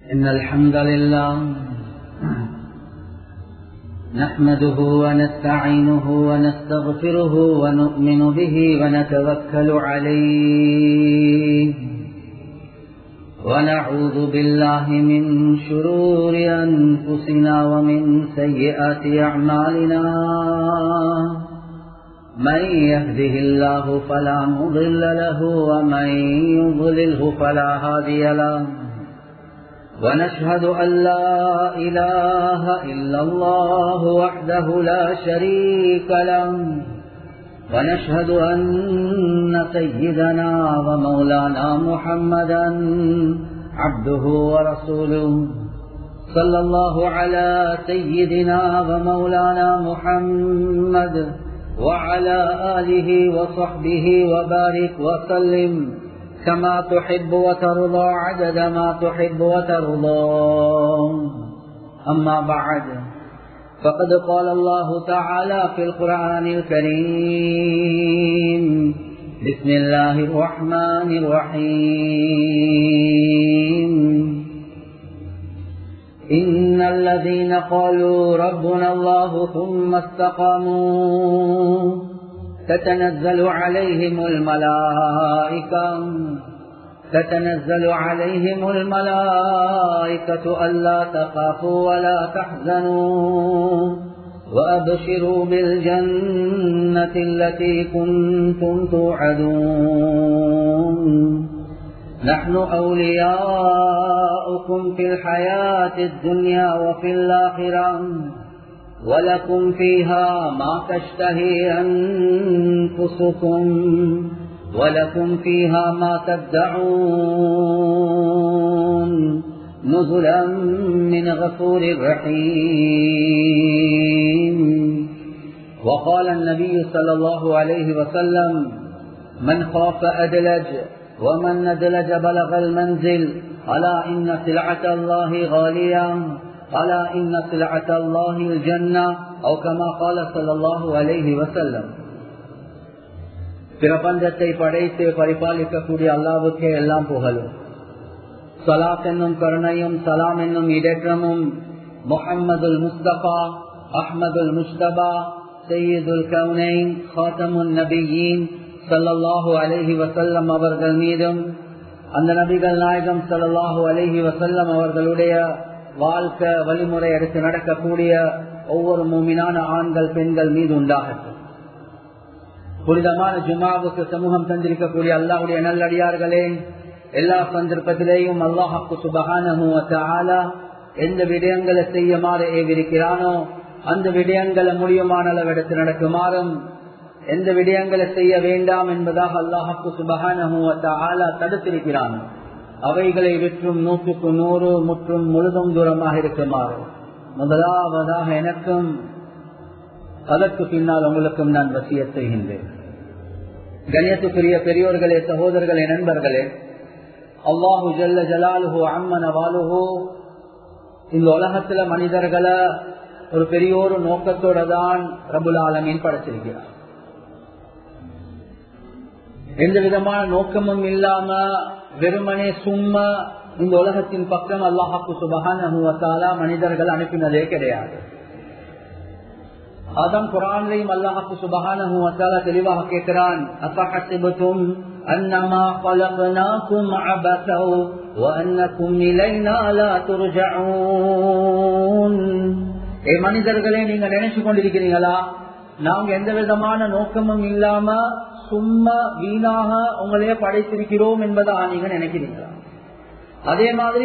إن الحمد لله نحمده ونستعينه ونستغفره ونؤمن به ونتوكل عليه ونعوذ بالله من شرور أنفسنا ومن سيئات أعمالنا من يهده الله فلا مضل له ومن يضلله فلا هادي له ونشهد أن لا إله إلا الله وحده لا شريك له ونشهد أن سيدنا ومولانا محمدا عبده ورسوله صلى الله على سيدنا ومولانا محمد وعلى آله وصحبه وبارك وسلم كما تحب وترضى عدد ما تحب وترضى أما بعد فقد قال الله تعالى في القرآن الكريم بسم الله الرحمن الرحيم إن الذين قالوا ربنا الله ثم استقاموا تتنزل عليهم الملائكة تتنزل عليهم الملائكة ألا تخافوا ولا تحزنوا وأبشروا بالجنة التي كنتم توعدون نحن أولياؤكم في الحياة الدنيا وفي الآخرة ولكم فيها ما تشتهي أنفسكم ولكم فيها ما تدعون نزلا من غفور رحيم وقال النبي صلى الله عليه وسلم من خاف أدلج ومن ندلج بلغ المنزل ألا إن سلعة الله غالية ألا إن سلعة الله الجنة أو كما قال صلى الله عليه وسلم பிரபஞ்சத்தை படைத்து பரிபாலிக்கக்கூடிய அல்லாவுக்கே எல்லாம் புகழும் சலாத் என்னும் கருணையும் சலாம் என்னும் இடற்றமும் முகம்மதுல் முஸ்தபா அஹ்மதுல் முஸ்தபா சையீதுல் கவுனைன் ஹாத்தமுன் நபியின் சல்லல்லாஹு அலஹி வசல்லம் அவர்கள் மீதும் அந்த நபிகள் நாயகம் சல்லாஹூ அலஹி வசல்லம் அவர்களுடைய வாழ்க்கை வழிமுறை எடுத்து நடக்கக்கூடிய ஒவ்வொரு மூமினான ஆண்கள் பெண்கள் மீது உண்டாகட்டும் புனிதமான ஜுமாவுக்கு சமூகம் தந்திருக்கக்கூடிய அல்லாஹுடைய நல்லடியார்களே எல்லா சந்தர்ப்பத்திலேயும் அல்லாஹாக்கு சுபகான எந்த விடயங்களை செய்யுமாறு ஏவிருக்கிறானோ அந்த விடயங்களை முடியுமான அளவெடுத்து நடக்குமாறும் எந்த விடயங்களை செய்ய வேண்டாம் என்பதாக அல்லாஹாக்கு சுபகான தடுத்திருக்கிறானோ அவைகளை விற்றும் நூற்றுக்கு நூறு முற்றும் முழுதும் தூரமாக இருக்குமாறு முதலாவதாக எனக்கும் அதற்கு பின்னால் உங்களுக்கும் நான் வசிய செய்கின்றேன் கணியத்துக்குரிய பெரியோர்களே சகோதரர்களே நண்பர்களே அல்லாஹு ஜல்ல ஜலாலுஹோ அம்மன வாலுஹோ இந்த உலகத்துல மனிதர்களை ஒரு பெரிய ஒரு நோக்கத்தோட தான் ரபுல் ஆலமீன் படைச்சிருக்கிறார் எந்த விதமான நோக்கமும் இல்லாம வெறுமனே சும்மா இந்த உலகத்தின் பக்கம் அல்லாஹாக்கு சுபகான மனிதர்கள் அனுப்பினதே கிடையாது அதான் குரான்லையும் அல்லாஹாக்கு சுபகான தெளிவாக கேட்கிறான் அசஹசிபத்தும் أنما خلقناكم عبثا وأنكم إلينا لا ترجعون ஏ மனிதர்களே நீங்க நினைச்சு கொண்டிருக்கிறீங்களா நாங்க எந்த விதமான நோக்கமும் இல்லாம சும்மா வீணாக உங்களையே படைத்திருக்கிறோம் என்பதா நீங்க நினைக்கிறீங்களா அதே மாதிரி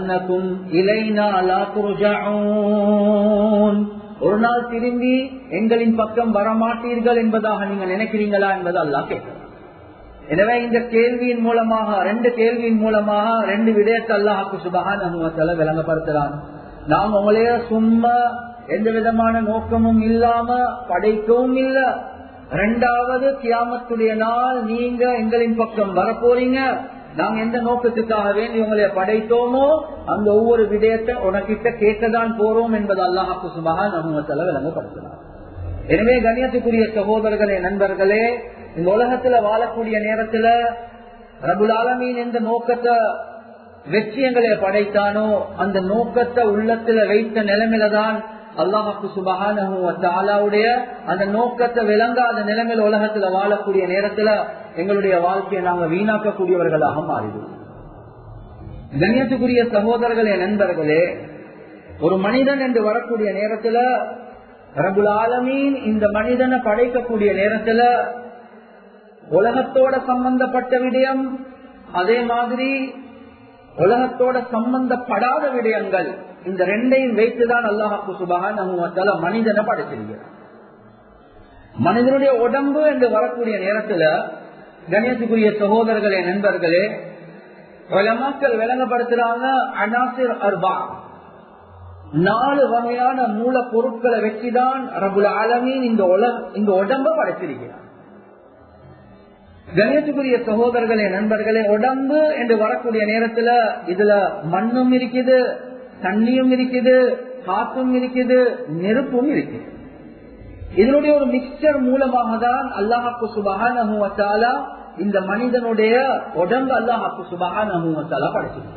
ஒரு நாள் திரும்பி எங்களின் பக்கம் வரமாட்டீர்கள் என்பதாக நீங்க நினைக்கிறீங்களா என்பது அல்லா கேட்கிறார் எனவே இந்த கேள்வியின் மூலமாக ரெண்டு கேள்வியின் மூலமாக ரெண்டு விடயத்தை அல்லாஹாக்கு சுபகான விளங்கப்படுத்துறான் நாம் உங்களைய சும்மா எந்த விதமான நோக்கமும் இல்லாம படைக்கவும் இல்லை ரெண்டாவது கியாமத்துடைய நாள் நீங்க எங்களின் பக்கம் வரப்போறீங்க நாங்க எந்த நோக்கத்துக்காக வேண்டி உங்களை படைத்தோமோ அந்த ஒவ்வொரு விடயத்தை உனக்கிட்ட கேட்கதான் போறோம் என்பது அல்லாஹாக்கு சுபகா நம்ம விளங்கப்படுத்தினார் எனவே கண்ணியத்துக்குரிய சகோதரர்களே நண்பர்களே இந்த உலகத்துல வாழக்கூடிய நேரத்துல ரபுல் ஆலமீன் எந்த நோக்கத்தை வெற்றியங்களை படைத்தானோ அந்த நோக்கத்தை உள்ளத்துல வைத்த நிலைமையில தான் அல்லாஹாக்கு சுபகானுடைய அந்த நோக்கத்தை விளங்காத நிலைமையில உலகத்துல வாழக்கூடிய நேரத்துல எங்களுடைய வாழ்க்கையை நாங்க வீணாக்கக்கூடியவர்களாக மாறிடுவோம் கண்ணியத்துக்குரிய சகோதரர்களே நண்பர்களே ஒரு மனிதன் என்று வரக்கூடிய நேரத்துல ரபுல் ஆலமீன் இந்த மனிதனை படைக்கக்கூடிய நேரத்துல உலகத்தோட சம்பந்தப்பட்ட விடயம் அதே மாதிரி உலகத்தோட சம்பந்தப்படாத விடயங்கள் இந்த ரெண்டையும் வைத்துதான் அல்லாஹாக்கு சுபகான மனிதனை படைச்சிருக்கிறார் மனிதனுடைய உடம்பு என்று வரக்கூடிய நேரத்துல கணேசுக்குரிய சகோதரர்களே நண்பர்களே மக்கள் விளங்கப்படுத்துறாங்க அனாசிர் அர்பா நாலு வகையான மூல பொருட்களை வச்சுதான் ரபுல் ஆலமீன் இந்த உலக இந்த உடம்ப படைச்சிருக்கிறார் கணேசுக்குரிய சகோதரர்களே நண்பர்களே உடம்பு என்று வரக்கூடிய நேரத்துல இதுல மண்ணும் இருக்குது தண்ணியும் இருக்குது காற்றும் இருக்குது நெருப்பும் இருக்குது இதனுடைய ஒரு மிக்சர் மூலமாக தான் அல்லாஹாக்கு சுபகான இந்த மனிதனுடைய உடம்பு அல்லாஹாக்கு சுபகான படைச்சிருக்கிறார்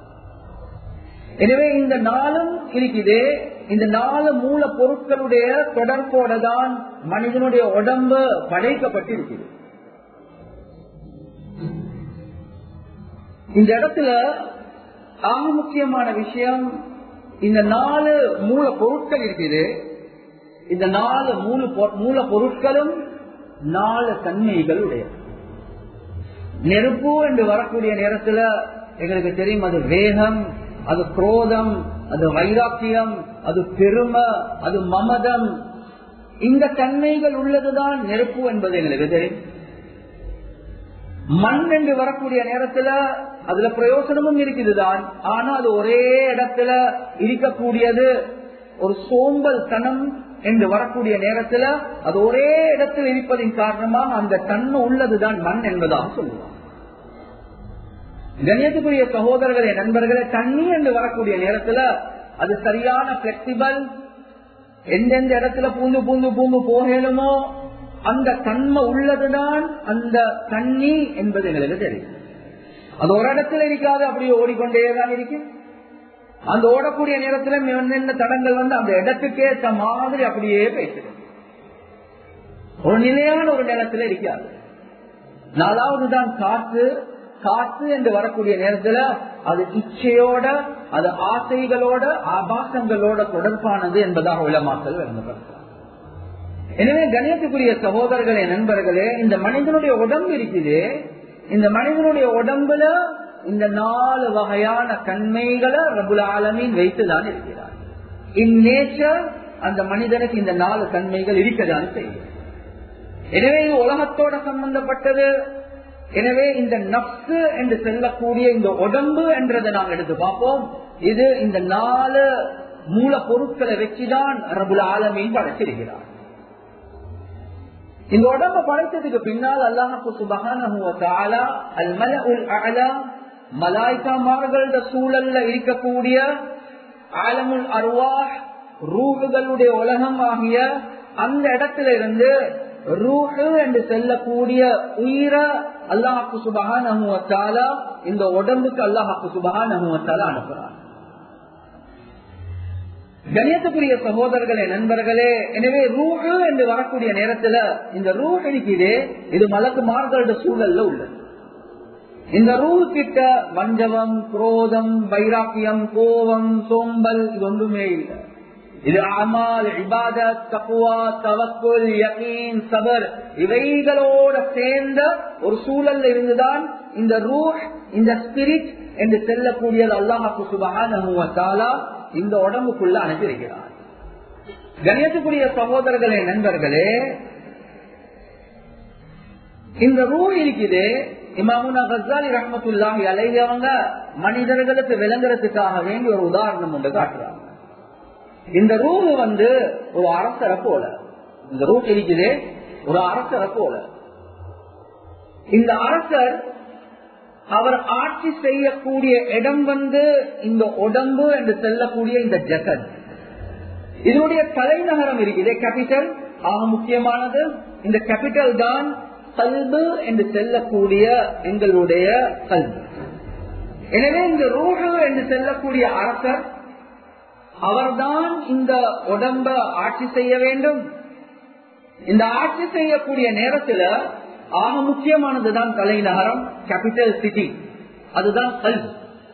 எனவே இந்த நாளும் இருக்குது இந்த நாலு மூல பொருட்களுடைய தொடர்போட தான் மனிதனுடைய உடம்பு படைக்கப்பட்டிருக்கிறது இந்த இடத்துல ஆக முக்கியமான விஷயம் இந்த நாலு மூல பொருட்கள் இருக்குது இந்த நாலு மூல மூல பொருட்களும் நாலு தன்மைகள் உடைய நெருப்பு என்று வரக்கூடிய நேரத்துல எங்களுக்கு தெரியும் அது வேகம் அது குரோதம் அது வைராக்கியம் அது பெருமை அது மமதம் இந்த தன்மைகள் உள்ளதுதான் நெருப்பு என்பது எங்களுக்கு தெரியும் மண் என்று வரக்கூடிய நேரத்துல அதுல பிரயோசனமும் இருக்குதுதான் ஆனா அது ஒரே இடத்துல இருக்கக்கூடியது ஒரு சோம்பல் தனம் என்று வரக்கூடிய நேரத்துல அது ஒரே இடத்தில் இருப்பதின் காரணமாக அந்த தன்மை உள்ளதுதான் மண் என்பதாக சொல்லுவாங்க கணியத்துக்குரிய சகோதரர்களே நண்பர்களே தண்ணி என்று வரக்கூடிய நேரத்துல அது சரியான பிளெக்சிபிள் எந்தெந்த இடத்துல பூந்து பூந்து பூந்து போகலுமோ அந்த தன்மை உள்ளதுதான் அந்த தண்ணி என்பது எங்களுக்கு தெரியும் அது ஒரு இடத்துல இருக்காது அப்படியே ஓடிக்கொண்டேதான் இருக்கு அந்த ஓடக்கூடிய நேரத்துல என்னென்ன தடங்கள் வந்து அந்த இடத்துக்கு ஏற்ற மாதிரி அப்படியே பேசுது ஒரு நிலையான ஒரு நிலத்துல இருக்காது நாலாவது தான் காற்று காற்று என்று வரக்கூடிய நேரத்துல அது இச்சையோட அது ஆசைகளோட ஆபாசங்களோட தொடர்பானது என்பதாக உளமாக்கல் விளங்கப்படுத்தும் எனவே கணியத்துக்குரிய சகோதரர்களே நண்பர்களே இந்த மனிதனுடைய உடம்பு இருக்குது இந்த மனிதனுடைய உடம்புல இந்த நாலு வகையான தன்மைகளை ரபுல் ஆலமீன் வைத்துதான் இருக்கிறார் இந்நேச்சர் அந்த மனிதனுக்கு இந்த நாலு தன்மைகள் இருக்கதான் செய்யும் எனவே இது உலகத்தோட சம்பந்தப்பட்டது எனவே இந்த நப்சு என்று சொல்லக்கூடிய இந்த உடம்பு என்றதை நாம் எடுத்து பார்ப்போம் இது இந்த நாலு மூல பொருட்களை வச்சுதான் ரபுல் ஆலமீன் படைச்சிருக்கிறார் இந்த உடம்ப படைத்ததுக்கு பின்னால் அல்லாஹு சுபகான மலாய்க்காமார்கள சூழல்ல இருக்கக்கூடிய ஆலமுல் அருவா ரூகுகளுடைய உலகம் ஆகிய அந்த இடத்துல இருந்து ரூஹு என்று செல்லக்கூடிய உயிர அல்லாஹாக்கு சுபகான இந்த உடம்புக்கு அல்லாஹாக்கு சுபகான அனுப்புறான் கணியத்துக்குரிய சகோதரர்களே நண்பர்களே எனவே ரூஹு என்று வரக்கூடிய நேரத்துல இந்த ரூஹ் இருக்குது இது மலக்கு மார்களோட சூழல்ல உள்ளது இந்த ரூஹ் கிட்ட வஞ்சவம் குரோதம் வைராக்கியம் கோபம் சோம்பல் இது ஒன்றுமே இல்லை இது அமால் இபாதத் தக்குவா தவக்குல் யகீன் சபர் இவைகளோட சேர்ந்த ஒரு சூழல்ல இருந்துதான் இந்த ரூஹ் இந்த ஸ்பிரிட் என்று செல்லக்கூடியது அல்லாஹாக்கு சுபகான இந்த உடம்புக்குள்ள அனுப்பியிருக்கிறார் கணியத்துக்குரிய சகோதரர்களே நண்பர்களே இந்த ரூ இருக்குது இமாமுனா கசாலி ரஹமத்துல்லாஹி அலையவங்க மனிதர்களுக்கு விளங்குறதுக்காக வேண்டி ஒரு உதாரணம் ஒன்று காட்டுறாங்க இந்த ரூஹ் வந்து ஒரு அரசரை போல இந்த ரூஹ் இருக்குது ஒரு அரசரை போல இந்த அரசர் அவர் ஆட்சி செய்யக்கூடிய இடம் வந்து இந்த உடம்பு என்று செல்லக்கூடிய இந்த ஜெகத் இதனுடைய தலைநகரம் இருக்குது கேபிட்டல் ஆக முக்கியமானது இந்த கேபிட்டல் தான் கல்பு என்று செல்லக்கூடிய எங்களுடைய கல்வி எனவே இந்த ரூஹு என்று செல்லக்கூடிய அரசர் அவர்தான் இந்த உடம்ப ஆட்சி செய்ய வேண்டும் இந்த ஆட்சி செய்யக்கூடிய நேரத்தில் ஆக முக்கியமானதுதான் தலைநகரம் கேபிட்டல் சிட்டி அதுதான் கல்வி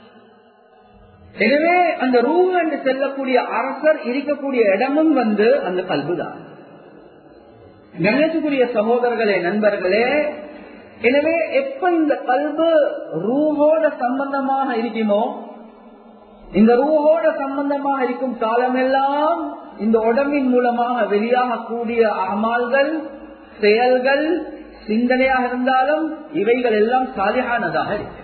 எனவே அந்த ரூ என்று செல்லக்கூடிய அரசர் இருக்கக்கூடிய இடமும் வந்து அந்த கல்வி தான் கணேசக்குரிய சகோதரர்களே நண்பர்களே எனவே எப்ப இந்த கல்வு ரூஹோட சம்பந்தமாக இருக்குமோ இந்த ரூஹோட சம்பந்தமாக இருக்கும் காலமெல்லாம் இந்த உடம்பின் மூலமாக வெளியாகக்கூடிய அமால்கள் செயல்கள் சிந்தனையாக இருந்தாலும் இவைகள் எல்லாம் சாலியானதாக இருக்கு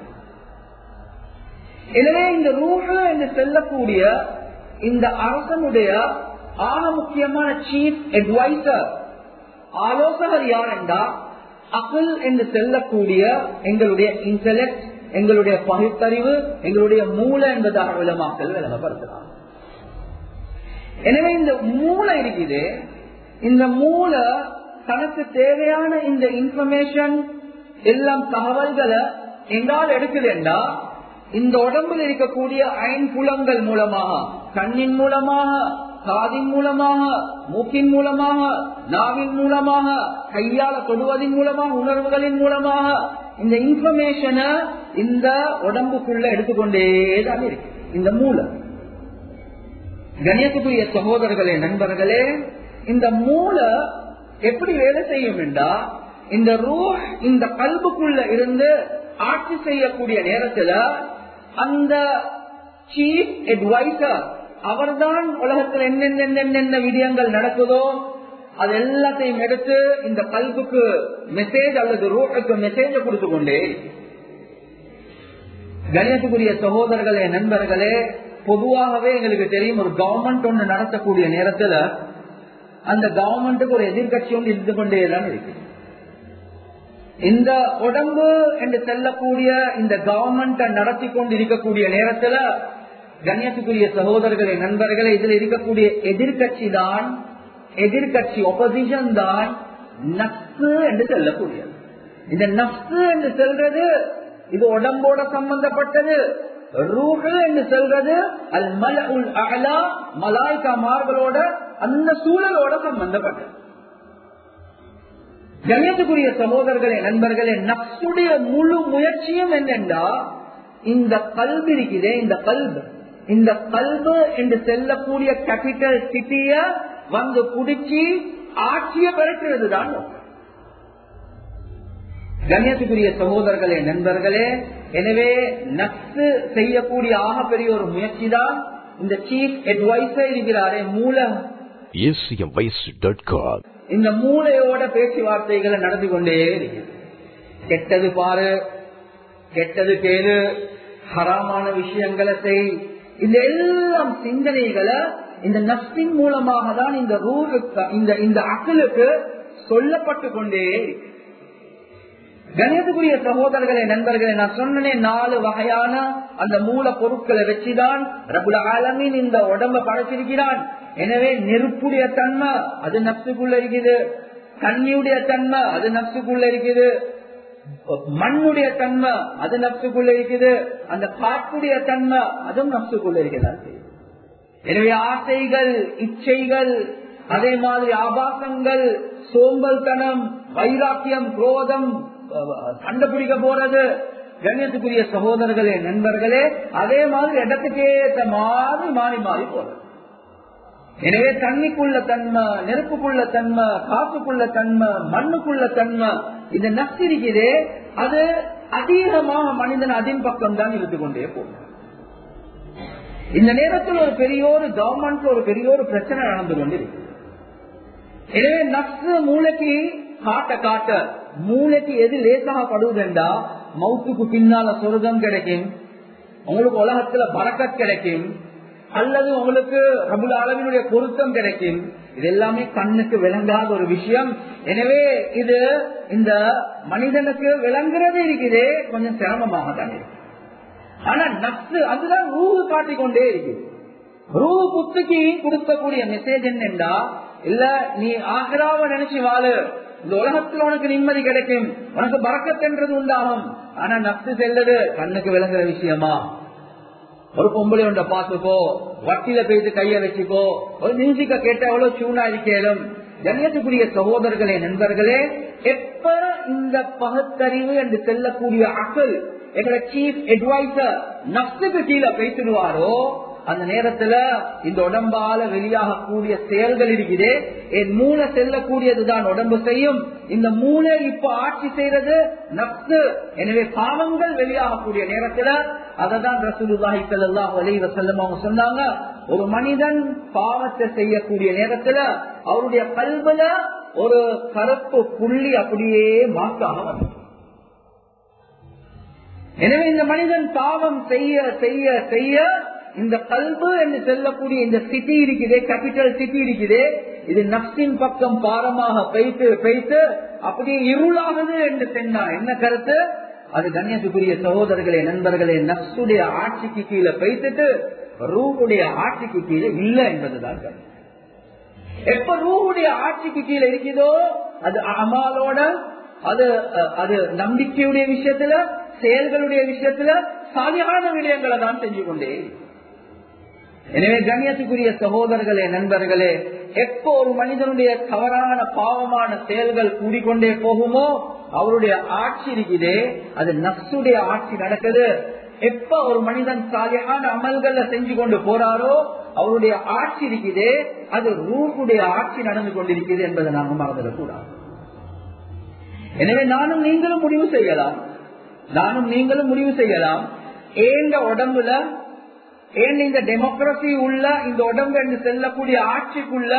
எனவே இந்த ரூஹ என்று செல்லக்கூடிய இந்த அரசனுடைய ஆக முக்கியமான சீஃப் அட்வைசர் ஆலோசகர் யார் என்றா அகல் என்று செல்லக்கூடிய எங்களுடைய இன்டலெக்ட் எங்களுடைய பகுத்தறிவு எங்களுடைய மூளை என்பதாக விளமாக்கல் விளங்கப்படுத்தலாம் எனவே இந்த மூளை இருக்குது இந்த மூளை தனக்கு தேவையான இந்த இன்ஃபர்மேஷன் எல்லாம் தகவல்களை எங்கால் எடுக்குது என்றா இந்த உடம்பில் இருக்கக்கூடிய ஐம்புலங்கள் மூலமாக கண்ணின் மூலமாக காதின் மூலமாக மூக்கின் மூலமாக நாவின் மூலமாக கையால தொடுவதன் மூலமாக உணர்வுகளின் மூலமாக இந்த இன்ஃபர்மேஷனை இந்த உடம்புக்குள்ள எடுத்துக்கொண்டே தான் இருக்கு இந்த மூலம் கணியத்துக்குரிய சகோதரர்களே நண்பர்களே இந்த மூளை எப்படி வேலை செய்யும் என்றா இந்த ரூ இந்த கல்புக்குள்ள இருந்து ஆட்சி செய்யக்கூடிய நேரத்துல அந்த சீஃப் அட்வைசர் அவர்தான் உலகத்தில் என்னென்ன என்னென்ன விடயங்கள் நடக்குதோ அது எல்லாத்தையும் எடுத்து இந்த கல்புக்கு மெசேஜ் அல்லது ரூஹுக்கு மெசேஜ கொடுத்து கொண்டே கணேசக்குரிய சகோதரர்களே நண்பர்களே பொதுவாகவே எங்களுக்கு தெரியும் ஒரு கவர்மெண்ட் ஒன்று நடத்தக்கூடிய நேரத்துல அந்த கவர்மெண்ட்டுக்கு ஒரு எதிர்கட்சி ஒன்று இருந்து கொண்டே தான் இருக்கு இந்த உடம்பு என்று செல்லக்கூடிய இந்த கவர்மெண்ட் நடத்தி கொண்டு இருக்கக்கூடிய நேரத்துல கண்ணியத்துக்குரிய சகோதரர்களே நண்பர்களே இதுல இருக்கக்கூடிய எதிர்கட்சி தான் எதிர்கட்சி ஒப்போசிஷன் தான் நப்சு என்று செல்லக்கூடியது இந்த நப்சு என்று செல்றது இது உடம்போட சம்பந்தப்பட்டது ரூஹு என்று சொல்றது அல் மல் உல் அகலா மலாய்காமார்களோட அந்த சூழலோட சம்பந்தப்பட்டது கண்ணியத்துக்குரிய சகோதரர்களே நண்பர்களே நப்சுடைய முழு முயற்சியும் என்னென்றா இந்த கல்வி இருக்குதே இந்த கல்வி இந்த கல்வு என்று செல்லக்கூடிய கேபிட்டல் சிட்டிய வந்து குடிச்சு ஆட்சிய பெருக்கிறது தான் கண்ணியத்துக்குரிய சகோதரர்களே நண்பர்களே எனவே நப்சு செய்யக்கூடிய ஆகப்பெரிய ஒரு முயற்சி தான் இந்த சீஃப் அட்வைசர் இருக்கிறாரே மூலம் acmvoice.com இந்த மூளையோட பேச்சுவார்த்தைகளை நடந்து கொண்டே இருக்குது கெட்டது பாரு கெட்டது கேளு ஹராமான விஷயங்களை செய் இந்த எல்லாம் சிந்தனைகளை இந்த நப்சின் மூலமாக தான் இந்த ரூலுக்கு இந்த இந்த அக்கலுக்கு சொல்லப்பட்டு கொண்டே இருக்கு கணேசக்குரிய சகோதரர்களே நண்பர்களே நான் சொன்னேன் நாலு வகையான அந்த மூல பொருட்களை வச்சுதான் ரபுல ஆலமின் இந்த உடம்ப படைச்சிருக்கிறான் எனவே நெருப்புடைய தன்மை அது நப்சுக்குள்ள இருக்குது தண்ணியுடைய தன்மை அது நப்சுக்குள்ள இருக்குது மண்ணுடைய தன்மை அது நப்சுக்குள்ள இருக்குது அந்த காற்றுடைய தன்மை அதுவும் நப்சுக்குள்ள இருக்கிறது எனவே ஆசைகள் இச்சைகள் அதே மாதிரி ஆபாசங்கள் சோம்பல்தனம் வைராக்கியம் குரோதம் கண்டுபிடிக்க போறது கண்ணியத்துக்குரிய சகோதரர்களே நண்பர்களே அதே மாதிரி இடத்துக்கு ஏற்ற மாதிரி மாறி மாறி போறது எனவே தண்ணிக்குள்ள தன்மை நெருப்புக்குள்ள தன்மை காப்புக்குள்ள தன்மை மண்ணுக்குள்ள தன்மை இந்த நச்சிருக்கிறே அது அதிகமாக மனிதன் அதின் பக்கம் தான் இருந்து கொண்டே போகும் இந்த நேரத்தில் ஒரு பெரிய ஒரு கவர்மெண்ட்ல ஒரு பெரிய ஒரு பிரச்சனை நடந்து கொண்டிருக்கு எனவே நக்சு மூளைக்கு காட்ட காட்ட மூளைக்கு எது லேசாக படுவதென்றா மவுத்துக்கு பின்னால சொர்க்கம் கிடைக்கும் உங்களுக்கு உலகத்துல பறக்கத் கிடைக்கும் அல்லது உங்களுக்கு ரபுல் அளவினுடைய பொருத்தம் கிடைக்கும் இது எல்லாமே கண்ணுக்கு விளங்காத ஒரு விஷயம் எனவே இது இந்த மனிதனுக்கு விளங்குறது இருக்குதே கொஞ்சம் சிரமமாக தான் இருக்கு ஆனா நப்சு அதுதான் ரூஹு காட்டிக்கொண்டே இருக்கு ரூஹு புத்துக்கு கொடுக்கக்கூடிய மெசேஜ் என்னென்றா இல்ல நீ ஆக்ராவ நினைச்சு வாழு இந்த உலகத்துல உனக்கு நிம்மதி கிடைக்கும் உனக்கு பறக்கத்தென்றது உண்டாகும் ஆனா நப்சு செல்லுது கண்ணுக்கு விளங்குற விஷயமா ஒரு பொம்பளை ஒன்றை பார்த்துக்கோ வட்டியில போயிட்டு கைய வச்சுக்கோ ஒரு மியூசிக்க கேட்ட எவ்வளவு சூனா இருக்கேனும் கண்ணியத்துக்குரிய சகோதரர்களே நண்பர்களே எப்ப இந்த பகுத்தறிவு என்று செல்லக்கூடிய அசல் எங்களை சீஃப் அட்வைசர் நப்சுக்கு கீழே பேசிடுவாரோ அந்த நேரத்துல இந்த உடம்பால வெளியாகக்கூடிய செயல்கள் இருக்குது என் மூளை செல்லக்கூடியதுதான் உடம்பு செய்யும் இந்த மூளை இப்ப ஆட்சி செய்யறது நப்சு எனவே பாவங்கள் வெளியாகக்கூடிய நேரத்துல அததான் ரசூலுல்லாஹி ஸல்லல்லாஹு அலைஹி வஸல்லம் அவங்க சொன்னாங்க ஒரு மனிதன் பாவத்தை செய்யக்கூடிய நேரத்துல அவருடைய கல்வில ஒரு கருப்பு புள்ளி அப்படியே மாற்றாக வரும் எனவே இந்த மனிதன் பாவம் செய்ய செய்ய செய்ய இந்த கல்பு என்று சொல்லக்கூடிய இந்த சிட்டி இருக்குதே கேபிட்டல் சிட்டி இருக்குதே இது நப்சின் பக்கம் பாரமாக பெய்த்து பெய்த்து அப்படியே இருளாகுது என்று சொன்னா என்ன கருத்து அது கண்ணியத்துக்குரிய சகோதரர்களே நண்பர்களே நப்சுடைய ஆட்சிக்கு கீழே பெய்த்துட்டு ரூவுடைய ஆட்சிக்கு கீழே இல்லை என்பதுதான் கருத்து எப்ப ரூவுடைய ஆட்சிக்கு கீழே இருக்குதோ அது அமாலோட அது அது நம்பிக்கையுடைய விஷயத்துல செயல்களுடைய விஷயத்துல சாலியான விடயங்களை தான் செஞ்சு கொண்டே எனவே கண்ணியத்துக்குரிய சகோதரர்களே நண்பர்களே எப்போ ஒரு மனிதனுடைய தவறான பாவமான செயல்கள் கூடிக்கொண்டே போகுமோ அவருடைய ஆட்சி இருக்குதே அது நப்சுடைய ஆட்சி நடக்குது எப்ப ஒரு மனிதன் சாலியான அமல்கள்ல செஞ்சு கொண்டு போறாரோ அவருடைய ஆட்சி இருக்குதே அது ரூபுடைய ஆட்சி நடந்து கொண்டிருக்குது என்பதை நாங்கள் மறந்துடக்கூடாது எனவே நானும் நீங்களும் முடிவு செய்யலாம் நானும் நீங்களும் முடிவு செய்யலாம் ஏந்த உடம்புல ஏன் இந்த டெமோக்ரஸி உள்ள இந்த உடம்பு என்று செல்லக்கூடிய ஆட்சிக்குள்ள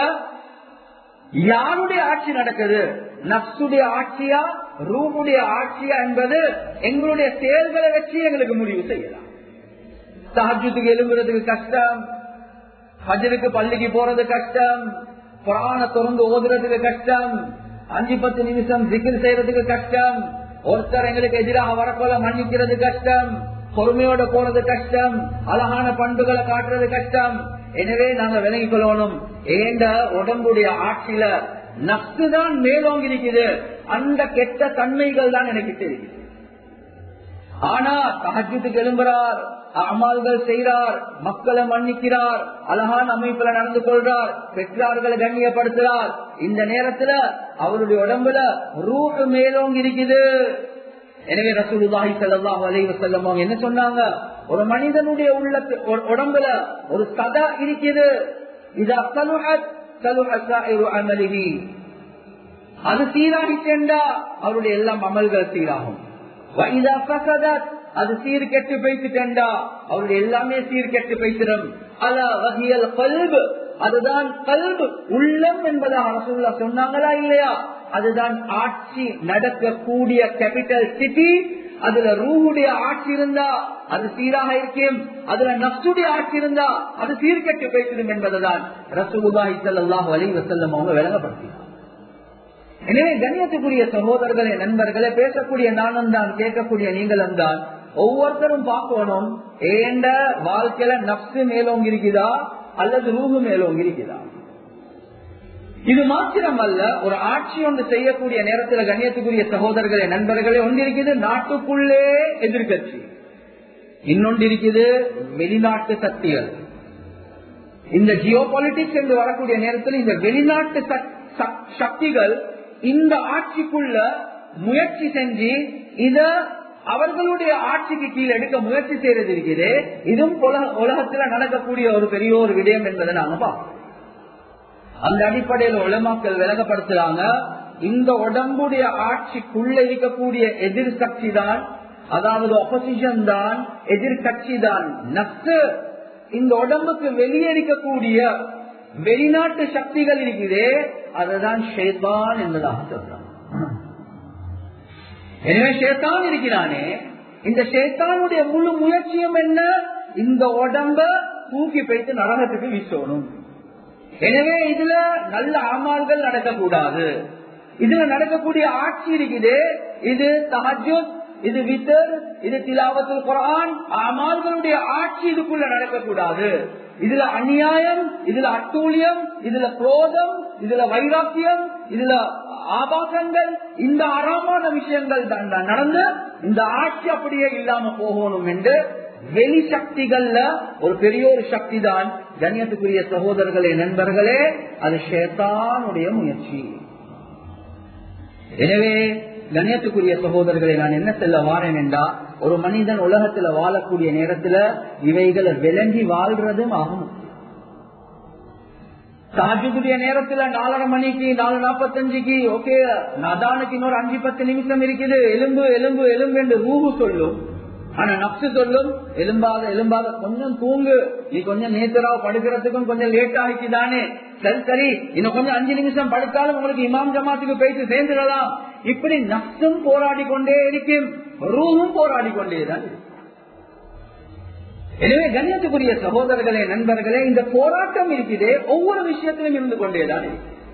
யாருடைய ஆட்சி நடக்குது நப்சுடைய ஆட்சியா ரூமுடைய ஆட்சியா என்பது எங்களுடைய செயல்களை வச்சு எங்களுக்கு முடிவு செய்யலாம் சஹஜத்துக்கு எழும்புறதுக்கு கஷ்டம் ஹஜருக்கு பள்ளிக்கு போறது கஷ்டம் புராண திறந்து ஓதுறதுக்கு கஷ்டம் அஞ்சு பத்து நிமிஷம் ஜிகிர் செய்யறதுக்கு கஷ்டம் ஒருத்தர் எங்களுக்கு எதிராக வரக்கொள்ள மன்னிக்கிறது கஷ்டம் பொறுமையோட போறது கஷ்டம் அழகான பண்புகளை காட்டுறது கஷ்டம் எனவே நாங்க விலகிக் கொள்ளணும் ஏண்ட உடம்புடைய ஆட்சியில நப்சு தான் மேலோங்கி இருக்குது அந்த கெட்ட தன்மைகள் தான் எனக்கு தெரியுது ஆனா தகஜத்துக்கு எழும்புறார் அமால்கள் செய்கிறார் மக்களை மன்னிக்கிறார் அழகான அமைப்புல நடந்து கொள்றார் பெற்றார்களை கண்ணியப்படுத்துறார் இந்த நேரத்துல அவருடைய உடம்புல ரூட்டு மேலோங்கி இருக்குது எனவே ரசூலுல்லாஹி ஸல்லல்லாஹு அலைஹி வஸல்லம் அவங்க என்ன சொன்னாங்க ஒரு மனிதனுடைய உள்ளத்து உடம்புல ஒரு சதா இருக்குது இதா சலுஹத் சலுஹ சாயிரு அமலிஹி அது சீராகி சென்றா அவருடைய எல்லாம் அமல்கள் சீராகும் வைதா ஃபஸதத் அது சீர் கெட்டு போய்த்துட்டா அவருடைய எல்லாமே சீர் கெட்டு போய்த்திடும் அல வகியல் கல்பு அதுதான் கல்பு உள்ளம் என்பதாக ரசூல்லா சொன்னாங்களா இல்லையா அதுதான் ஆட்சி நடக்கக்கூடிய கேபிட்டல் சிட்டி அதுல ரூஹுடைய ஆட்சி இருந்தா அது சீராக இருக்கும் அதுல நப்சுடைய ஆட்சி இருந்தா அது சீர்கெட்டு பேசிடும் என்பதுதான் ரசூலுல்லாஹி ஸல்லல்லாஹு அலைஹி வஸல்லம் அவங்க விளங்கப்படுத்தினார் எனவே கண்ணியத்துக்குரிய சகோதரர்களே நண்பர்களே பேசக்கூடிய நானும் தான் கேட்கக்கூடிய நீங்களும் தான் ஒவ்வொருத்தரும் பார்க்கணும் ஏண்ட வாழ்க்கையில நப்சு மேலோங்கி இருக்குதா அல்லது ரூஹு மேலோங்கி இருக்குதா இது மாத்திரம் அல்ல ஒரு ஆட்சி ஒன்று செய்யக்கூடிய நேரத்தில் கண்ணியத்துக்குரிய சகோதரர்களே நண்பர்களே ஒன்று இருக்குது நாட்டுக்குள்ளே எதிர்கட்சி இன்னொன்று இருக்குது வெளிநாட்டு சக்திகள் இந்த ஜியோ பாலிட்டிக்ஸ் என்று வரக்கூடிய நேரத்தில் இந்த வெளிநாட்டு சக்திகள் இந்த ஆட்சிக்குள்ள முயற்சி செஞ்சு இத அவர்களுடைய ஆட்சிக்கு கீழ் எடுக்க முயற்சி செய்யறது இருக்குது இதுவும் உலகத்துல நடக்கக்கூடிய ஒரு பெரிய ஒரு விடயம் என்பதை நாங்க பார்ப்போம் அந்த அடிப்படையில் உலமாக்கள் விலகப்படுத்துறாங்க இந்த உடம்புடைய ஆட்சிக்குள்ள இருக்கக்கூடிய எதிர் சக்தி தான் அதாவது ஒப்போசிஷன் தான் எதிர்கட்சி தான் நப்சு இந்த உடம்புக்கு வெளியே இருக்கக்கூடிய வெளிநாட்டு சக்திகள் இருக்குதே அதுதான் ஷேத்தான் என்பதாக சொல்றாங்க எனவே ஷேத்தான் இருக்கிறானே இந்த ஷேத்தானுடைய முழு முயற்சியும் என்ன இந்த உடம்ப தூக்கி போயிட்டு நரகத்துக்கு வீசணும் எனவே இதுல நல்ல ஆமால்கள் நடக்கக்கூடாது இதுல நடக்கக்கூடிய ஆட்சி இருக்குது இது தஹஜுத் இது வித்தர் இது திலாவத்தில் குரான் அமால்களுடைய ஆட்சி இதுக்குள்ள நடக்கக்கூடாது இதுல அநியாயம் இதுல அட்டூழியம் இதுல குரோதம் இதுல வைராக்கியம் இதுல ஆபாசங்கள் இந்த அறமான விஷயங்கள் தான் நடந்து இந்த ஆட்சி அப்படியே இல்லாம போகணும் என்று வெளி சக்திகள்ல ஒரு பெரிய ஒரு சக்தி தான் கண்ணியத்துக்குரிய சகோதரர்களே நண்பர்களே அது ஷேத்தானுடைய முயற்சி எனவே கண்ணியத்துக்குரிய சகோதரர்களை நான் என்ன செல்ல வாரேன் என்றா ஒரு மனிதன் உலகத்துல வாழக்கூடிய நேரத்துல இவைகளை விளங்கி வாழ்றதும் ஆகும் தாஜுடைய நேரத்துல நாலரை மணிக்கு நாலு நாற்பத்தஞ்சுக்கு ஓகே நதானுக்கு இன்னொரு அஞ்சு பத்து நிமிஷம் இருக்குது எலும்பு எலும்பு எலும்பு என்று ரூபு சொல்லும் ஆனா நப்சு சொல்லும் எலும்பாத எலும்பாத கொஞ்சம் தூங்கு நீ கொஞ்சம் நேத்தராவ படுக்கிறதுக்கும் கொஞ்சம் லேட் ஆகிக்குதானே சரி சரி இன்னும் கொஞ்சம் அஞ்சு நிமிஷம் படுத்தாலும் உங்களுக்கு இமாம் ஜமாத்துக்கு போயிட்டு சேர்ந்துடலாம் இப்படி நப்சும் போராடி கொண்டே இருக்கும் ரூமும் போராடி கொண்டேதான் எனவே கண்ணியத்துக்குரிய சகோதரர்களே நண்பர்களே இந்த போராட்டம் இருக்குதே ஒவ்வொரு விஷயத்திலும் இருந்து கொண்டேதான்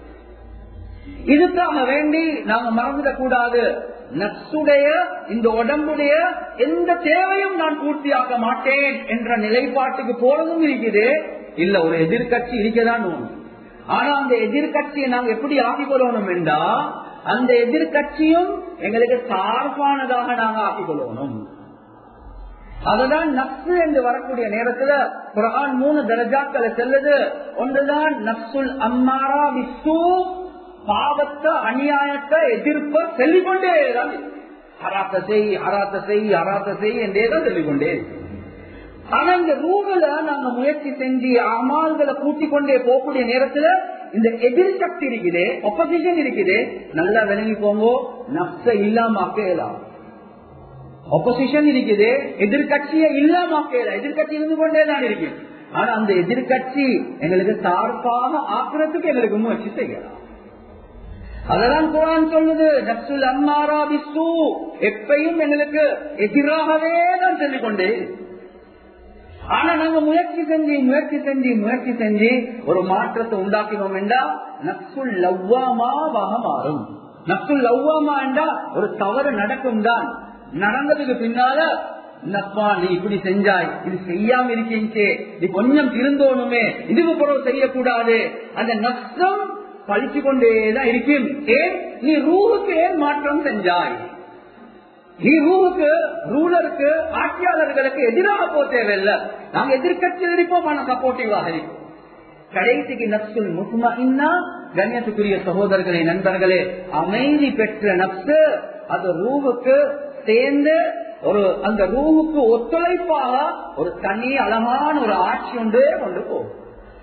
இதுக்காக வேண்டி நாங்க மறந்துடக் கூடாது நப்சுடைய இந்த உடம்புடைய எந்த தேவையும் நான் பூர்த்தியாக்க மாட்டேன் என்ற நிலைப்பாட்டுக்கு போறதும் இருக்குது இல்ல ஒரு எதிர்கட்சி இருக்கதான் ஆனா அந்த எதிர்கட்சியை நாங்க எப்படி ஆக்கிக் கொள்ளணும் என்றா அந்த எதிர்கட்சியும் எங்களுக்கு சார்பானதாக நாங்க ஆக்கிக் கொள்ளணும் அதுதான் நப்சு என்று வரக்கூடிய நேரத்துல குரான் மூணு தரஜாக்களை செல்லுது ஒன்றுதான் நப்சுல் அம்மாரா விசு பாவத்தை அநியாயத்தை எதிர்ப்ப சொல்லிக்கொண்டே தான் அராத்த செய் அராத்த செய் அராத்த செய் என்றே தான் சொல்லிக்கொண்டே ஆனா இந்த ரூகல நாங்க முயற்சி செஞ்சு அமால்களை கூட்டிக் கொண்டே போகக்கூடிய நேரத்துல இந்த எதிர்சக்தி இருக்குது ஒப்பசிஷன் இருக்குது நல்லா விளங்கி போங்கோ நப்ச இல்லாம ஆக்கலாம் ஒப்பசிஷன் இருக்குது எதிர்கட்சியை இல்லாம ஆக்கல எதிர்கட்சி இருந்து கொண்டே தான் இருக்கு ஆனா அந்த எதிர்கட்சி எங்களுக்கு சார்பாக ஆக்குறதுக்கு எங்களுக்கு முயற்சி செய்யலாம் அதெல்லாம் குரான் சொல்லுது நப்சுல் அம்மாரா பிஸ்து எப்பையும் எங்களுக்கு எதிராகவே தான் சொல்லிக் கொண்டே ஆனா நாங்க முயற்சி செஞ்சு முயற்சி செஞ்சு முயற்சி செஞ்சு ஒரு மாற்றத்தை உண்டாக்கினோம் என்றா நப்சுல் லவ்வாமாவாக மாறும் நப்சுல் லவ்வாமா என்றா ஒரு தவறு நடக்கும் தான் நடந்ததுக்கு பின்னால என்னப்பா நீ இப்படி செஞ்சாய் இது செய்யாம இருக்கீங்க நீ கொஞ்சம் திருந்தோணுமே இதுக்கு பிறகு செய்யக்கூடாது அந்த நஷ்டம் பழிச்சு கொண்டேதான் இருக்கும் ஏன் நீ ரூவுக்கு ஏன் மாற்றம் செஞ்சாய் நீ ரூவுக்கு ரூலருக்கு ஆட்சியாளர்களுக்கு எதிராக போ தேவையில்லை நாங்க எதிர்கட்சியில் இருப்போம் ஆனா சப்போர்ட்டிவாக இருப்போம் கடைசிக்கு நப்சுல் முஸ்மா கண்ணியத்துக்குரிய சகோதரர்களே நண்பர்களே அமைதி பெற்ற நப்சு அது ரூவுக்கு சேர்ந்து ஒரு அந்த ரூவுக்கு ஒத்துழைப்பாக ஒரு தனி அழகான ஒரு ஆட்சி ஒன்றே கொண்டு போகும்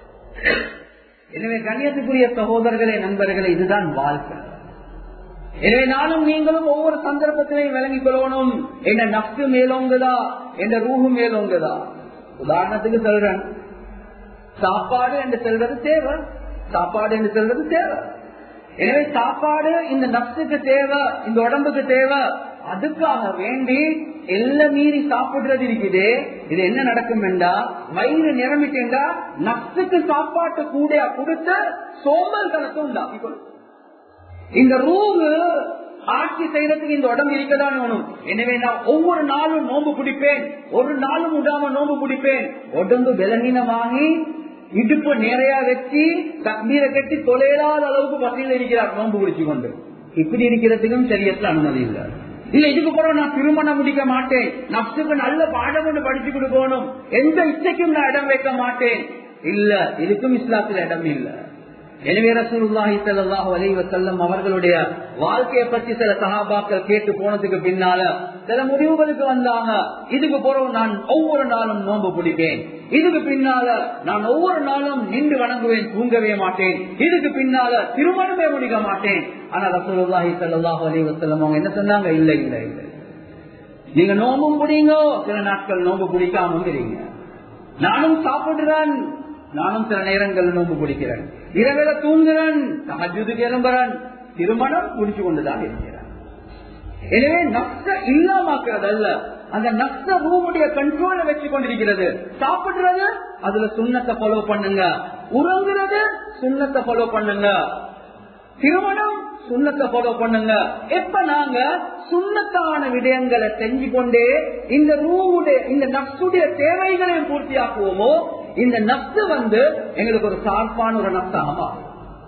எனவே கண்ணியத்துக்குரிய சகோதரர்களே நண்பர்களே இதுதான் வாழ்க்கை எனவே நானும் நீங்களும் ஒவ்வொரு சந்தர்ப்பத்திலையும் விளங்கிக் கொள்ளணும் என்ன நப்சு மேலோங்குதா என்ற ரூஹு மேலோங்குதா உதாரணத்துக்கு சொல்றேன் சாப்பாடு என்று செல்வது தேவை சாப்பாடு என்று செல்வது தேவை எனவே சாப்பாடு இந்த நப்சுக்கு தேவை இந்த உடம்புக்கு தேவை அதுக்காக வேண்டி எல்லாம் மீறி சாப்பிடுறது இருக்குது இது என்ன நடக்கும் என்றா வயிறு நிரம்பிட்டா நப்சுக்கு சாப்பாட்டு கூட கொடுத்து சோம்பல் கணக்கு உண்டாக்கி கொடுக்கும் இந்த ரூமு ஆட்சி செய்யறதுக்கு இந்த உடம்பு இருக்கதான் வேணும் எனவே நான் ஒவ்வொரு நாளும் நோம்பு பிடிப்பேன் ஒரு நாளும் விடாம நோம்பு பிடிப்பேன் உடம்பு விலங்கினமாகி இடுப்பு நிறைய வச்சு தண்ணீரை கட்டி தொலைலாத அளவுக்கு பசியில் இருக்கிறார் நோம்பு பிடிச்சு கொண்டு இப்படி இருக்கிறதுக்கும் சரியத்துல அனுமதி இல்லை இல்ல இதுக்கு பிறகு நான் திருமணம் முடிக்க மாட்டேன் நப்சுக்கு நல்ல பாடம் ஒன்று படிச்சு கொடுக்கணும் எந்த இச்சைக்கும் நான் இடம் வைக்க மாட்டேன் இல்ல இதுக்கும் இஸ்லாத்துல இடம் இல்லை எனவே ரசூலுல்லாஹி ஸல்லல்லாஹு அலைஹி வஸல்லம் அவர்களுடைய வாழ்க்கையை பற்றி சில சஹாபாக்கள் கேட்டு போனதுக்கு பின்னால சில முடிவுகளுக்கு வந்தாங்க இதுக்கு பிறகு நான் ஒவ்வொரு நாளும் நோன்பு பிடிப்பேன் இதுக்கு பின்னால நான் ஒவ்வொரு நாளும் நின்று வணங்குவேன் தூங்கவே மாட்டேன் இதுக்கு பின்னால திருமணமே முடிக்க மாட்டேன் ஆனா ரசூலுல்லாஹி ஸல்லல்லாஹு அலைஹி வஸல்லம் அவங்க என்ன சொன்னாங்க இல்ல இல்ல இல்ல நீங்க நோம்பும் பிடிங்க சில நாட்கள் நோம்பு பிடிக்காம இருக்கிறீங்க நானும் சாப்பிடுறேன் நானும் சில நேரங்கள் நோம்பு பிடிக்கிறேன் இரவில தூங்குறேன் தகஜுதுக்கு எழும்புறேன் திருமணம் முடிச்சு கொண்டுதான் இருக்கிறேன் எனவே நஷ்ட இல்லாமக்கிறது அல்ல அந்த நஷ்ட ரூமுடைய கண்ட்ரோல வச்சு கொண்டிருக்கிறது சாப்பிடுறது அதுல சுண்ணத்தை ஃபாலோ பண்ணுங்க உறங்குறது சுண்ணத்தை ஃபாலோ பண்ணுங்க திருமணம் சுண்ணத்தை ஃபாலோ பண்ணுங்க எப்ப நாங்க சுண்ணத்தான விடயங்களை செஞ்சு கொண்டே இந்த ரூவுடைய இந்த நப்சுடைய தேவைகளையும் பூர்த்தியாக்குவோமோ இந்த நப்சு வந்து எங்களுக்கு ஒரு சார்பான ஒரு நப்சாக மாறும்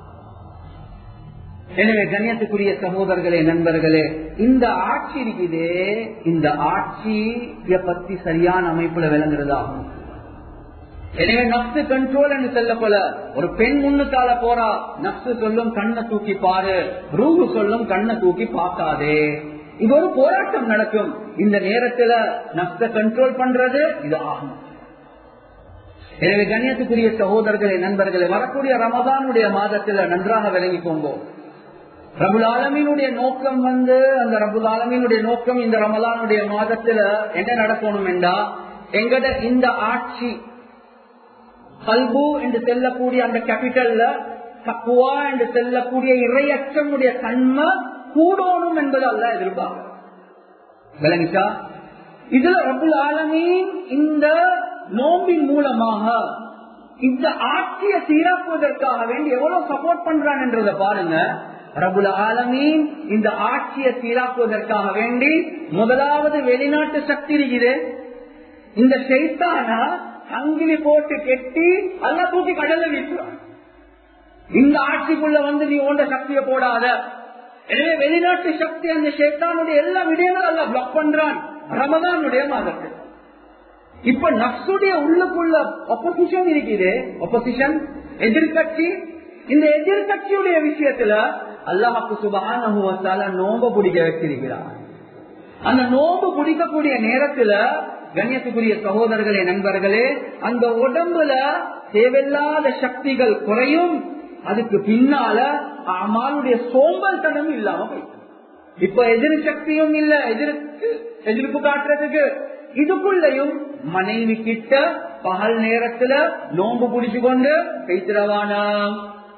எனவே கண்ணியத்துக்குரிய சகோதரர்களே நண்பர்களே இந்த ஆட்சி இருக்குதே இந்த ஆட்சிய பத்தி சரியான அமைப்புல விளங்குறதாகும் எனவே நப்சு கண்ட்ரோல் என்று சொல்லப்போல ஒரு பெண் முன்னுக்கால போறா நப்சு சொல்லும் கண்ணை தூக்கி பாரு ரூபு சொல்லும் கண்ணை தூக்கி பார்க்காதே இது ஒரு போராட்டம் நடக்கும் இந்த நேரத்துல நப்ச கண்ட்ரோல் பண்றது இது ஆகும் எனவே கண்ணியத்துக்குரிய சகோதரர்களே நண்பர்களே வரக்கூடிய ரமதானுடைய மாதத்துல நன்றாக விளங்கிக்கோங்க ரபுல் ஆலமீனுடைய நோக்கம் வந்து அந்த ரபுல் ஆலமீனுடைய நோக்கம் இந்த ரமலானுடைய மாதத்துல என்ன நடக்கணும் என்றா எங்கட இந்த ஆட்சி கல்பு என்று செல்லக்கூடிய அந்த கேபிட்டல்ல தக்குவா என்று செல்லக்கூடிய இறையற்றமுடைய தன்மை கூடணும் என்பது அல்ல எதிர்பார்க்க விளங்கிச்சா இதுல ரபுல் ஆலமீன் இந்த நோம்பின் மூலமாக இந்த ஆட்சியை சீராக்குவதற்காக வேண்டி எவ்வளவு சப்போர்ட் பண்றான் என்றதை பாருங்க ரபுல் ஆலமீன் இந்த ஆட்சியை சீராக்குவதற்காக வேண்டி முதலாவது வெளிநாட்டு சக்தி இருக்குது இந்த ஷைத்தானா சங்கிலி போட்டு கெட்டி அல்ல தூக்கி கடல்ல வீசுறான் இந்த ஆட்சிக்குள்ள வந்து நீ ஓண்ட சக்தியை போடாத எனவே வெளிநாட்டு சக்தி அந்த ஷேத்தானுடைய எல்லா விடயங்களும் அல்ல பிளாக் பண்றான் ரமதானுடைய மாதத்தில் இப்ப நப்சுடைய உள்ளுக்குள்ள ஒப்போசிஷன் இருக்குது ஒப்போசிஷன் எதிர்கட்சி இந்த எதிர்கட்சியுடைய விஷயத்துல அல்லாஹாக்கு சுபகான நோம்ப பிடிக்க வச்சிருக்கிறார் அந்த நோம்பு பிடிக்கக்கூடிய நேரத்துல கண்ணியத்துக்குரிய சகோதரர்களே நண்பர்களே அந்த உடம்புல தேவையில்லாத சக்திகள் குறையும் அதுக்கு பின்னால அம்மாளுடைய சோம்பல் தனம் இல்லாம போயிடும் இப்ப எதிர் சக்தியும் இல்ல எதிர்க்கு எதிர்ப்பு காட்டுறதுக்கு இதுக்குள்ளயும் மனைவி கிட்ட பகல் நேரத்துல நோம்பு புடிச்சு கொண்டு கைத்திரவானாம்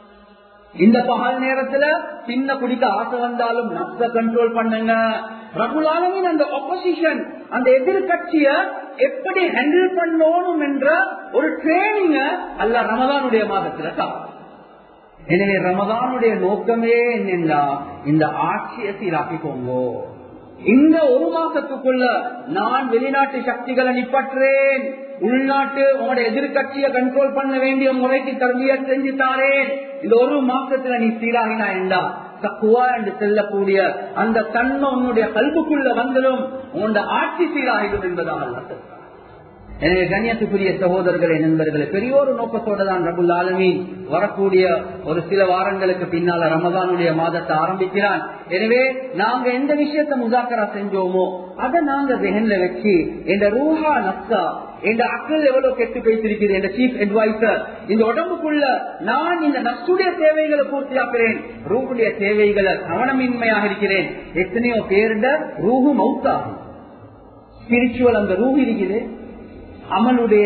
இந்த பகல் நேரத்துல சின்ன குடிக்க ஆசை வந்தாலும் நப்ச கண்ட்ரோல் பண்ணுங்க ரகுலாலமின் அந்த ஒப்போசிஷன் அந்த எதிர்கட்சிய எப்படி ஹேண்டில் பண்ணணும் என்ற ஒரு ட்ரைனிங்க அல்ல ரமதானுடைய மாதத்துல தான் எனவே ரமதானுடைய நோக்கமே என்னென்னா இந்த ஆட்சியை சீராக்கிக்கோங்கோ இந்த ஒரு மாசத்துக்குள்ள நான் வெளிநாட்டு சக்திகளை நிப்பற்றேன் உள்நாட்டு உங்களோட எதிர்கட்சியை கண்ட்ரோல் பண்ண வேண்டிய முறைக்கு தர்மிய செஞ்சு தாரேன் இந்த ஒரு மாசத்துல நீ சீராகினா என்றா தக்குவா என்று செல்லக்கூடிய அந்த தன்மை உன்னுடைய கல்புக்குள்ள வந்துடும் உன்னோட ஆட்சி சீராகிடும் என்பதாக அல்ல எனவே கண்ணியத்துக்குரிய சகோதரர்களே நண்பர்களே பெரிய ஒரு நோக்கத்தோட தான் ரபுல் ஆலமி வரக்கூடிய ஒரு சில வாரங்களுக்கு பின்னால ரமதானுடைய மாதத்தை ஆரம்பிக்கிறான் எனவே நாங்க எந்த விஷயத்த முதாக்கரா செஞ்சோமோ அதை நாங்க வெகன்ல வச்சு எந்த ரூஹா நப்சா எந்த அக்கல் எவ்வளவு கெட்டு பேசிருக்கிறது என்ற சீஃப் அட்வைசர் இந்த உடம்புக்குள்ள நான் இந்த நப்சுடைய தேவைகளை பூர்த்தியாக்குறேன் ரூஹுடைய தேவைகளை கவனமின்மையாக இருக்கிறேன் எத்தனையோ பேருட ரூஹு மவுத்தாகும் ஸ்பிரிச்சுவல் அந்த ரூஹ் இருக்குது அமலுடைய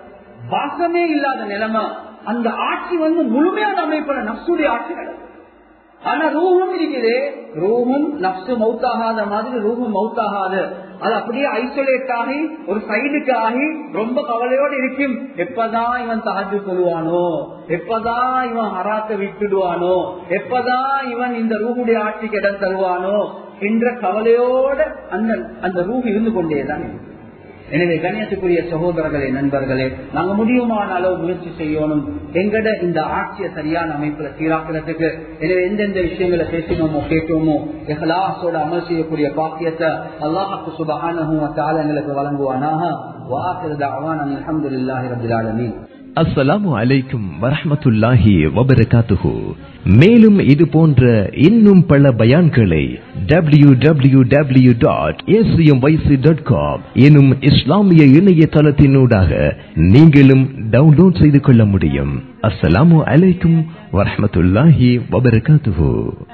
வாசமே இல்லாத நிலைமை அந்த ஆட்சி வந்து முழுமையான அமைப்புல நப்சுடைய ஆட்சி நடக்கும் ஆனா ரூஹும் இருக்குது ரூஹும் நப்சு மவுத்தாகாத மாதிரி ரூஹும் மவுத்தாகாது அது அப்படியே ஐசோலேட் ஆகி ஒரு சைடுக்கு ஆகி ரொம்ப கவலையோடு இருக்கும் எப்பதான் இவன் தகஜு சொல்லுவானோ எப்பதான் இவன் ஹராத்தை விட்டுடுவானோ எப்பதான் இவன் இந்த ரூஹுடைய ஆட்சிக்கு இடம் தருவானோ என்ற கவலையோட அந்த அந்த ரூஹ் இருந்து கொண்டேதான் இருக்கு எனவே கண்ணியத்துக்குரிய சகோதரர்களே நண்பர்களே நாங்க முடியுமான அளவு முயற்சி செய்யணும் எங்கட இந்த ஆட்சியை சரியான அமைப்புல சீராக்கிறதுக்கு எனவே எந்தெந்த விஷயங்களை பேசினோமோ கேட்டோமோ எஹலாசோட அமல் செய்யக்கூடிய பாக்கியத்தை அல்லாஹாக்கு சுபகானகும் எங்களுக்கு வழங்குவானாக வாக்குறது அவான் அலமதுல்லாஹி ரபுல் ஆலமீன் அஸ்ஸலாமு அலைக்கும் வரஹமத்துல்லாஹி வபரகாத்துஹு மேலும் இது போன்ற இன்னும் பல பயான்களை W W W dot dot com எனும் இஸ்லாமிய இணையதளத்தினூடாக நீங்களும் டவுன்லோட் செய்து கொள்ள முடியும் அஸ்ஸலாமு அலைக்கும் வரஹமத்துல்லாஹி வபரகாத்துஹு